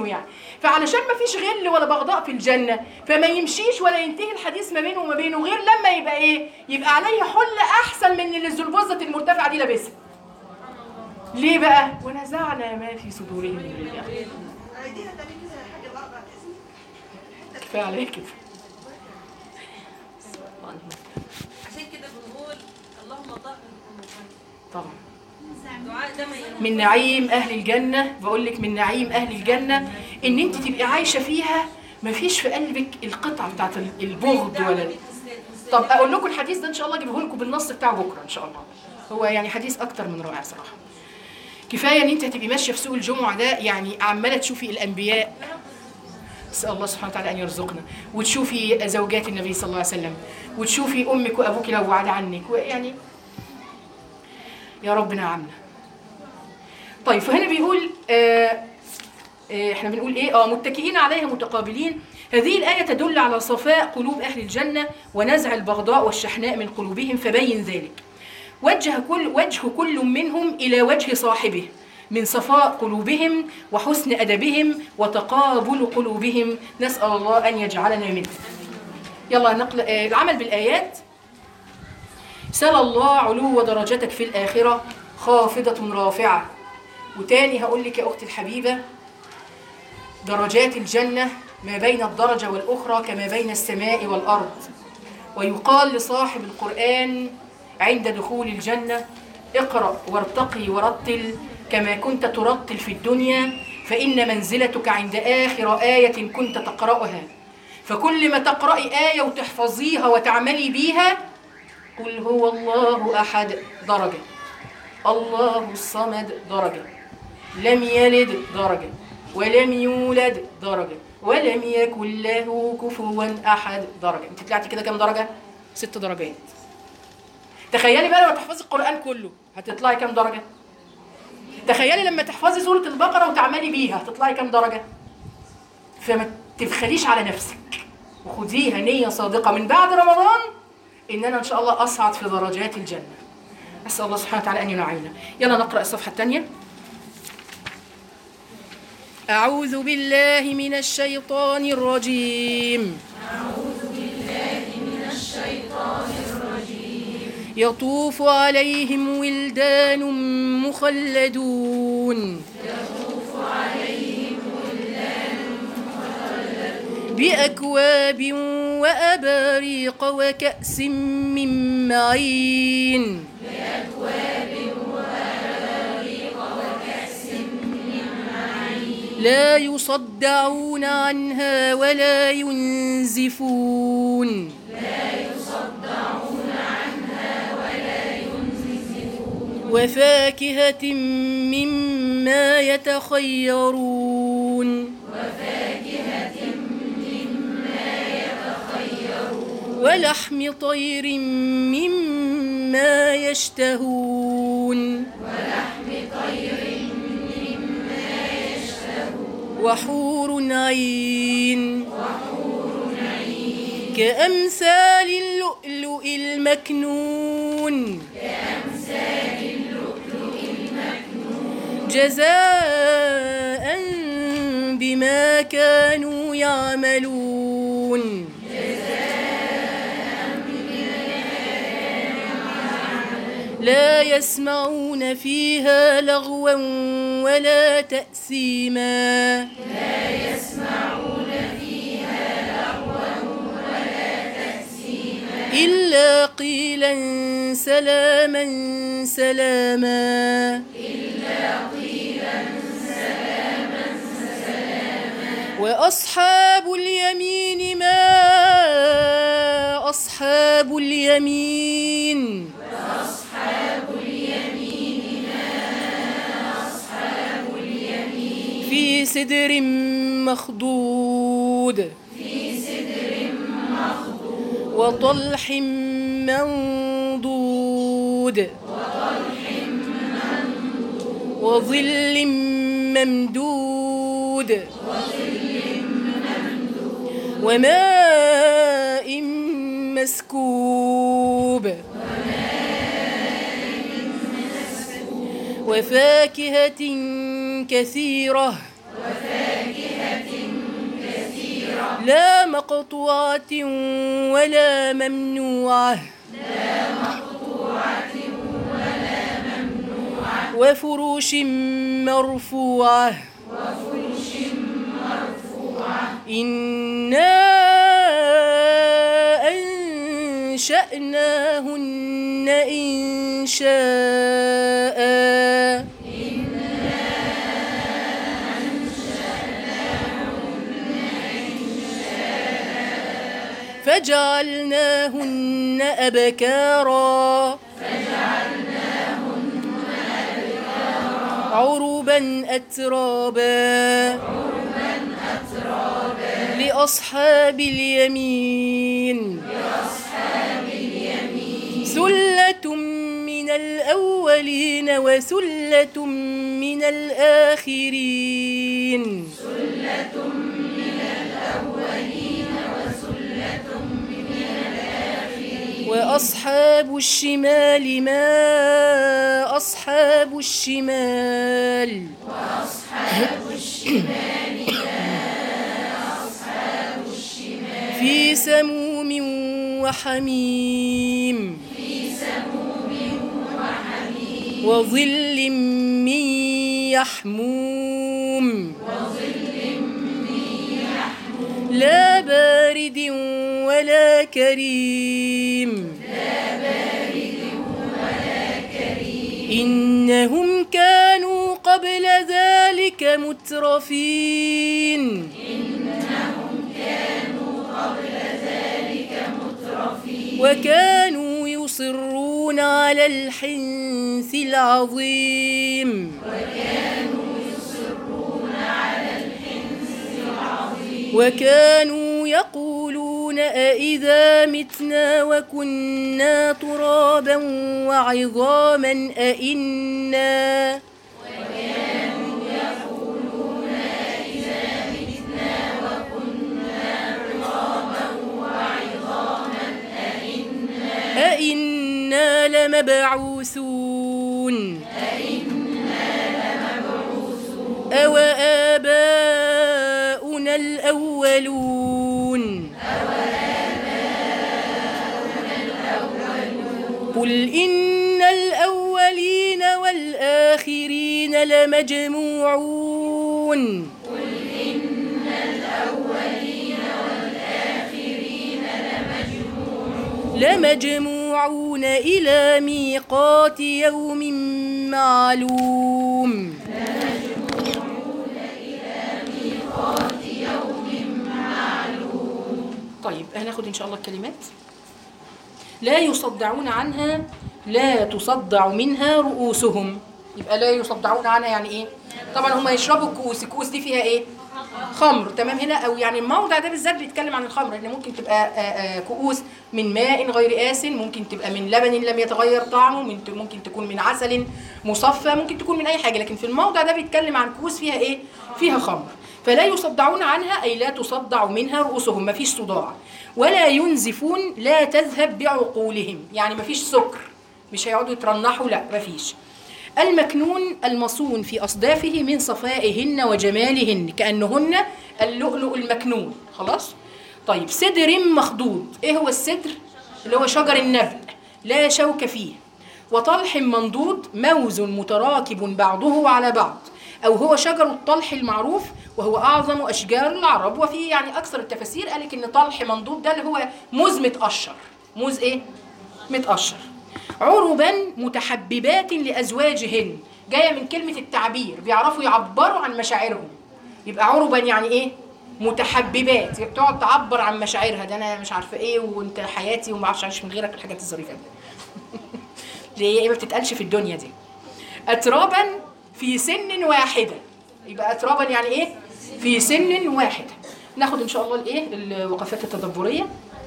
يعني فعلشان ما فيش غل ولا بغضاء في الجنه فما يمشيش ولا ينتهي الحديث ما بينه وما بينه غير لما يبقى ايه يبقى عليه حله احسن من اللي الزلبوزه المرتفعه دي لابسها ليه بقى ونزعنا ما في صدورهم من غل ايديها تاني كده حاجه الارض كفايه عليك كده عشان كده بنقول اللهم طهر قلوبنا طبعا دعاء ده ما ينام من نعيم اهل الجنه بقول لك من نعيم اهل الجنه ان انت تبقي عايشه فيها ما فيش في قلبك القطعه بتاعت البغض ولا طب اقول لكم الحديث ده ان شاء الله اجيبه لكم بالنص بتاعه بكره ان شاء الله هو يعني حديث اكتر من رائع صراحه كفايه ان انت هتبقي ماشيه في سوق الجمعه ده يعني عماله تشوفي الانبياء اسال الله سبحانه وتعالى ان يرزقنا وتشوفي زوجات النبي صلى الله عليه وسلم وتشوفي امك وابوك لو وعد عنك ويعني يا رب نعمنا طيب فهنا بيقول آه آه، احنا بنقول ايه اه متكئين عليها متقابلين هذه الآية تدل على صفاء قلوب أهل الجنة ونزع البغضاء والشحناء من قلوبهم فبين ذلك وجه كل وجه كل منهم إلى وجه صاحبه من صفاء قلوبهم وحسن أدبهم وتقابل قلوبهم نسأل الله أن يجعلنا منهم يلا نقل آه، العمل بالآيات سأل الله علو درجتك في الآخرة خافضة رافعة وتاني هقول لك يا أختي الحبيبة درجات الجنة ما بين الدرجة والأخرى كما بين السماء والأرض ويقال لصاحب القرآن عند دخول الجنة اقرأ وارتقي ورتل كما كنت ترتل في الدنيا فإن منزلتك عند آخر آية كنت تقرأها فكل ما تقرأي آية وتحفظيها وتعملي بيها قل هو الله أحد درجة الله الصمد درجة لم يلد درجة ولم يولد درجة ولم يكن له كفوا أحد درجة أنت طلعتي كده كام درجة؟ ست درجات تخيلي بقى لما تحفظي القرآن كله هتطلعي كام درجة؟ تخيلي لما تحفظي سورة البقرة وتعملي بيها هتطلعي كام درجة؟ فما تبخليش على نفسك وخديها نية صادقة من بعد رمضان إن أنا إن شاء الله أصعد في درجات الجنة أسأل الله سبحانه وتعالى أن ينعمنا يلا نقرأ الصفحة الثانية أعوذ بالله من الشيطان الرجيم أعوذ بالله من الشيطان الرجيم يطوف عليهم ولدان مخلدون بأكواب وأباريق وكأس من معين لا يصدعون عنها ولا ينزفون وفاكهة مما يتخيرون ولحم طير مما يشتهون وحور عين كأمثال اللؤلؤ المكنون جزاء بما كانوا يعملون لا يسمعون فيها لغوا ولا تأثيما إلا قيلا سلاما سلاما وأصحاب اليمين ما أصحاب اليمين في سدر مخضود وطلح منضود وظل ممدود وماء مسكوب وفاكهة كثيرة مقطوعة ولا ممنوعة وفروش مرفوعة إنا أنشأناهن إن شاء فجعلناهن أبكارا عربا أترابا لأصحاب اليمين ثلة من الأولين وثلة من الآخرين وأصحاب الشمال ما أصحاب الشمال في سموم وحميم وظل من يحموم لا بارد ولا كريم إنهم كانوا قبل ذلك مترفين وكانوا يصرون على الحنث العظيم وكانوا يقولون أإذا متنا وكنا ترابا وعظاما أإنا أإنا لمبعوثون أو آباؤنا الأولون قل إن الأولين والآخرين لمجموعون لمجموعون إلى ميقات يوم معلوم طيب هناخد ان شاء الله الكلمات لا يصدعون عنها لا تصدع منها رؤوسهم يبقى لا يصدعون عنها يعني ايه طبعا هم يشربوا الكؤوس الكؤوس دي فيها ايه خمر تمام هنا او يعني الموضع ده بالذات بيتكلم عن الخمر ان ممكن تبقى آه، آه، كؤوس من ماء غير آسن ممكن تبقى من لبن لم يتغير طعمه من- ممكن تكون من عسل مصفى ممكن تكون من اي حاجه لكن في الموضع ده بيتكلم عن كؤوس فيها ايه فيها خمر فلا يصدعون عنها اي لا تصدع منها رؤوسهم ما فيش صداع ولا ينزفون لا تذهب بعقولهم يعني ما فيش سكر مش هيقعدوا يترنحوا لا ما فيش المكنون المصون في أصدافه من صفائهن وجمالهن كأنهن اللؤلؤ المكنون خلاص طيب سدر مخضود ايه هو السدر اللي هو شجر النبأ لا شوك فيه وطلح منضود موز متراكب بعضه على بعض أو هو شجر الطلح المعروف وهو أعظم أشجار العرب وفي يعني أكثر التفاسير قالك إن طلح منضود ده اللي هو موز متقشر موز إيه؟ متقشر عربا متحببات لأزواجهن جاية من كلمة التعبير بيعرفوا يعبروا عن مشاعرهم يبقى عربا يعني إيه؟ متحببات يعني بتقعد تعبر عن مشاعرها ده أنا مش عارفة إيه وأنت حياتي وما أعرفش أعيش من غيرك الحاجات الظريفة دي اللي هي ما بتتقالش في الدنيا دي أترابا في سن واحدة يبقى أترابا يعني إيه؟ في سن واحدة ناخد إن شاء الله الإيه؟ الوقفات التدبرية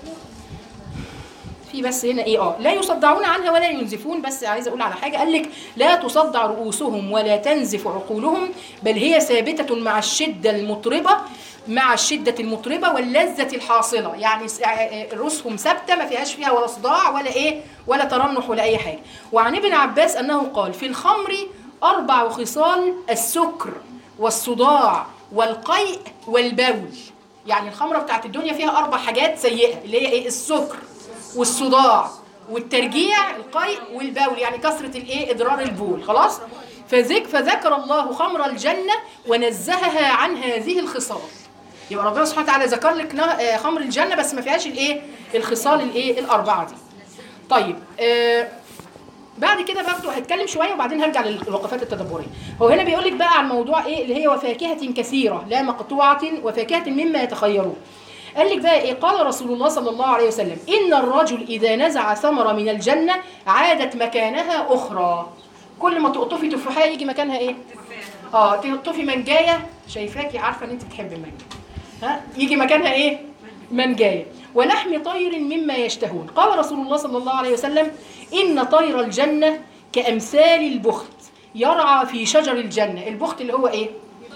في بس هنا ايه اه لا يصدعون عنها ولا ينزفون بس عايزه اقول على حاجه قال لك لا تصدع رؤوسهم ولا تنزف عقولهم بل هي ثابته مع الشده المطربه مع الشده المطربه واللذه الحاصله يعني س- آه، رؤوسهم ثابته ما فيهاش فيها ولا صداع ولا ايه ولا ترنح ولا اي حاجه وعن ابن عباس انه قال في الخمر اربع خصال السكر والصداع والقيء والبول يعني الخمره بتاعت الدنيا فيها اربع حاجات سيئه اللي هي ايه السكر والصداع والترجيع القيء والبول يعني كثره الايه ادرار البول خلاص فذك فذكر الله خمر الجنه ونزهها عن هذه الخصال يبقى ربنا سبحانه وتعالى ذكر لك نه- آه، خمر الجنه بس ما فيهاش الايه الخصال الايه الاربعه دي طيب آه بعد كده برضه هتكلم شويه وبعدين هرجع للوقفات التدبريه هو هنا بيقول لك بقى عن موضوع ايه اللي هي وفاكهه كثيره لا مقطوعه وفاكهه مما يتخيرون قال لك بقى ايه قال رسول الله صلى الله عليه وسلم ان الرجل اذا نزع ثمره من الجنه عادت مكانها اخرى كل ما تقطفي تفاحه يجي مكانها ايه اه تقطفي منجايه شايفاكي عارفه ان انت بتحبي المانجا ها يجي مكانها ايه منجايه ولحم طير مما يشتهون قال رسول الله صلى الله عليه وسلم ان طير الجنه كامثال البخت يرعى في شجر الجنه البخت اللي هو ايه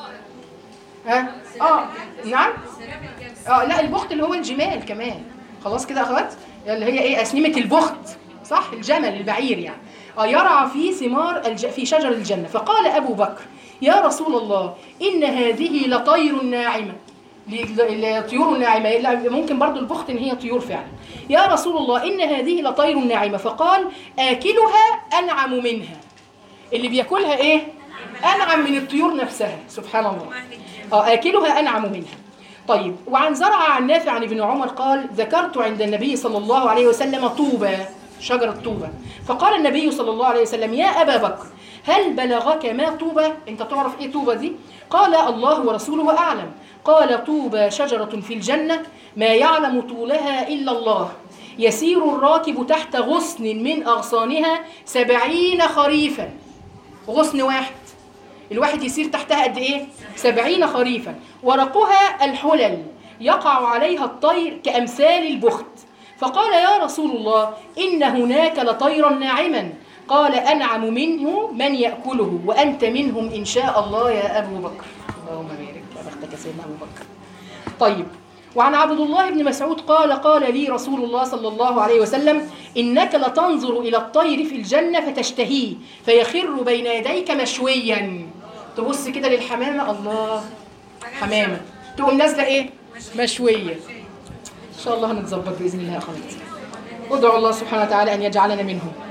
ها اه نعم اه لا البخت اللي هو الجمال كمان خلاص كده يا اخوات اللي هي ايه اسنمه البخت صح الجمل البعير يعني اه يرعى في ثمار الج... في شجر الجنه فقال ابو بكر يا رسول الله ان هذه لطير ناعمه ل- لطيور ناعمه لا، ممكن برضو البخت ان هي طيور فعلا يا رسول الله ان هذه لطير ناعمه فقال اكلها انعم منها اللي بياكلها ايه انعم من الطيور نفسها سبحان الله اه اكلها انعم منها طيب وعن زرع عن نافع عن ابن عمر قال ذكرت عند النبي صلى الله عليه وسلم طوبى شجرة طوبى فقال النبي صلى الله عليه وسلم يا أبا بكر هل بلغك ما طوبى أنت تعرف إيه طوبى دي قال الله ورسوله أعلم قال طوبى شجرة في الجنة ما يعلم طولها إلا الله يسير الراكب تحت غصن من أغصانها سبعين خريفا غصن واحد الواحد يسير تحتها قد ايه سبعين خريفا ورقها الحلل يقع عليها الطير كأمثال البخت فقال يا رسول الله إن هناك لطيرا ناعما قال أنعم منه من يأكله وأنت منهم إن شاء الله يا أبو بكر اللهم بارك يا بختك سيدنا أبو بكر طيب وعن عبد الله بن مسعود قال قال لي رسول الله صلى الله عليه وسلم إنك لتنظر إلى الطير في الجنة فتشتهيه فيخر بين يديك مشويا تبص كده للحمامة الله حمامة تقوم نازلة إيه مشوية إن شاء الله هنتظبط بإذن الله يا أخواتي ادعوا الله سبحانه وتعالى أن يجعلنا منهم